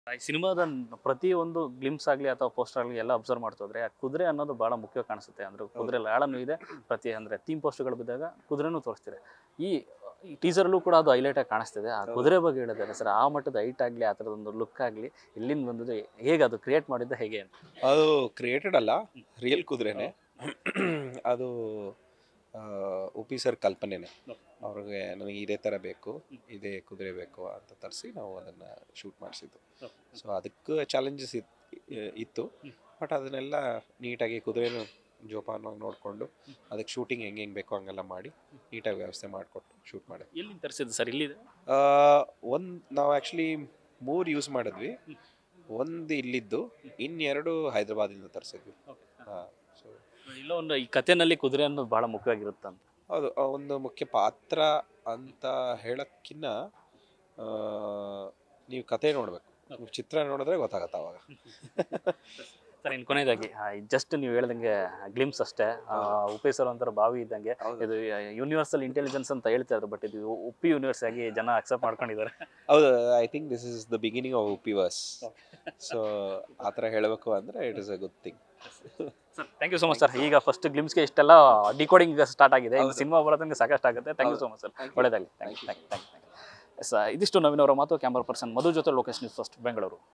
ಈ ಸಿನಿಮಾದ ಪ್ರತಿ ಒಂದು ಗ್ಲಿಮ್ಸ್ ಆಗಲಿ ಅಥವಾ ಪೋಸ್ಟರ್ ಆಗಲಿ ಎಲ್ಲ ಅಬ್ಸರ್ವ್ ಮಾಡ್ತಾ ಹೋದ್ರೆ ಆ ಕುದುರೆ ಅನ್ನೋದು ಬಹಳ ಮುಖ್ಯ ಕಾಣಿಸುತ್ತೆ ಅಂದ್ರೆ ಕುದುರೆ ಲಾಳನೂ ಇದೆ ಪ್ರತಿ ಅಂದ್ರೆ ಥೀಮ್ ಪೋಸ್ಟ್ಗಳು ಬಿದ್ದಾಗ ಕುದುರೆನೂ ತೋರಿಸ್ತೀರಿ ಈ ಈ ಟೀಸರಲ್ಲೂ ಕೂಡ ಅದು ಹೈಲೈಟ್ ಆಗಿ ಕಾಣಿಸ್ತಿದೆ ಆ ಕುದುರೆ ಬಗ್ಗೆ ಹೇಳಿದ್ದಾರೆ ಸರ್ ಆ ಮಟ್ಟದ ಹೈಟ್ ಆಗಲಿ ಆ ಥರದೊಂದು ಲುಕ್ ಆಗಲಿ ಎಲ್ಲಿಂದ ಬಂದಿದೆ ಹೇಗೆ ಅದು ಕ್ರಿಯೇಟ್ ಮಾಡಿದ್ದೆ ಹೇಗೆ ಅಂತ ಅದು ಕ್ರಿಯೇಟೆಡ್ ಅಲ್ಲ ರಿಯಲ್ ಕುದುರೆನೆ ಅದು ಆ, ಉಪಿ ಸರ್ ಕಲ್ಪನೆನೆ ಅವ್ರಿಗೆ ನನಗೆ ಇದೇ ಥರ ಬೇಕು ಇದೇ ಕುದುರೆ ಬೇಕು ಅಂತ ತರಿಸಿ ನಾವು ಅದನ್ನು ಶೂಟ್ ಮಾಡಿಸಿದ್ದು ಸೊ ಅದಕ್ಕೂ ಚಾಲೆಂಜಸ್ ಇತ್ತು ಬಟ್ ಅದನ್ನೆಲ್ಲ ನೀಟಾಗಿ ಕುದುರೆನೂ ಜೋಪಾನವಾಗಿ ನೋಡಿಕೊಂಡು ಅದಕ್ಕೆ ಶೂಟಿಂಗ್ ಹೆಂಗೆ ಹೆಂಗೆ ಬೇಕೋ ಹಂಗೆಲ್ಲ ಮಾಡಿ ನೀಟಾಗಿ ವ್ಯವಸ್ಥೆ ಮಾಡಿಕೊಟ್ಟು ಶೂಟ್ ಮಾಡಿ ಎಲ್ಲಿ ತರಿಸಿದ್ದು ಸರ್ ಇಲ್ಲಿದೆ ಒಂದು ನಾವು ಆ್ಯಕ್ಚುಲಿ ಮೂರು ಯೂಸ್ ಮಾಡಿದ್ವಿ ಒಂದು ಇಲ್ಲಿದ್ದು ಇನ್ನೆರಡು ಹೈದ್ರಾಬಾದಿಂದ ತರಿಸಿದ್ವಿ ಹಾಂ ಸೊ ಇಲ್ಲ ಒಂದು ಈ ಕಥೆನಲ್ಲಿ ಕುದುರೆ ಅನ್ನೋದು ಬಹಳ ಮುಖ್ಯವಾಗಿರುತ್ತೆ ಅಂತ ಹೌದು ಆ ಒಂದು ಮುಖ್ಯ ಪಾತ್ರ ಅಂತ ಹೇಳಕ್ಕಿನ್ನ ಆ, ನೀವು ಕತೆ ನೋಡಬೇಕು ನೀವು ಚಿತ್ರ ನೋಡಿದ್ರೆ ಗೊತ್ತಾಗತ್ತೆ ಅವಾಗ ಸರ್ ಇನ್ನು ಕೊನೆಯದಾಗಿ ಜಸ್ಟ್ ನೀವು ಹೇಳ್ದಂಗೆ ಗ್ಲಿಮ್ಸ್ ಅಷ್ಟೇ ಆ, ಉಪೇಶ್ ಸರ್ ಒಂಥರ ಬಾವಿ ಇದ್ದಂಗೆ ಇದು ಯೂನಿವರ್ಸಲ್ ಇಂಟೆಲಿಜೆನ್ಸ್ ಅಂತ ಹೇಳ್ತಾ ಇದ್ರು ಬಟ್ ಇದು ಉಪ್ಪಿ ಯೂನಿವರ್ಸ್ ಆಗಿ ಜನ ಅಕ್ಸೆಪ್ಟ್ ಮಾಡ್ಕೊಂಡಿದ್ದಾರೆ ಹೌದು I think this is the beginning of upiverse so ಆ ಥರ ಹೇಳಬೇಕು ಅಂದರೆ it is a good thing sir thank you so much sir ಈಗ ಫಸ್ಟ್ ಗ್ಲಿಮ್ಸ್ಗೆ ಇಷ್ಟೆಲ್ಲ ಡಿಕೋಡಿಂಗ್ ಸ್ಟಾರ್ಟ್ ಆಗಿದೆ ಇನ್ನು ಸಿನಿಮಾ ಬರೋದಂಗೆ ಸಾಕಷ್ಟು ಆಗುತ್ತೆ thank you so much sir ಒಳ್ಳೆದಾಗಲಿ thank you thank you thank you ಇದಿಷ್ಟು ನವೀನ್ ಅವರ ಮಾತು ಕ್ಯಾಮ್ರಾ ಪರ್ಸನ್ ಮಧು ಜೊತೆ ಲೋಕೇಶ್ ನ್ಯೂಸ್ ಫಸ್ಟ್ ಬೆಂಗಳೂರು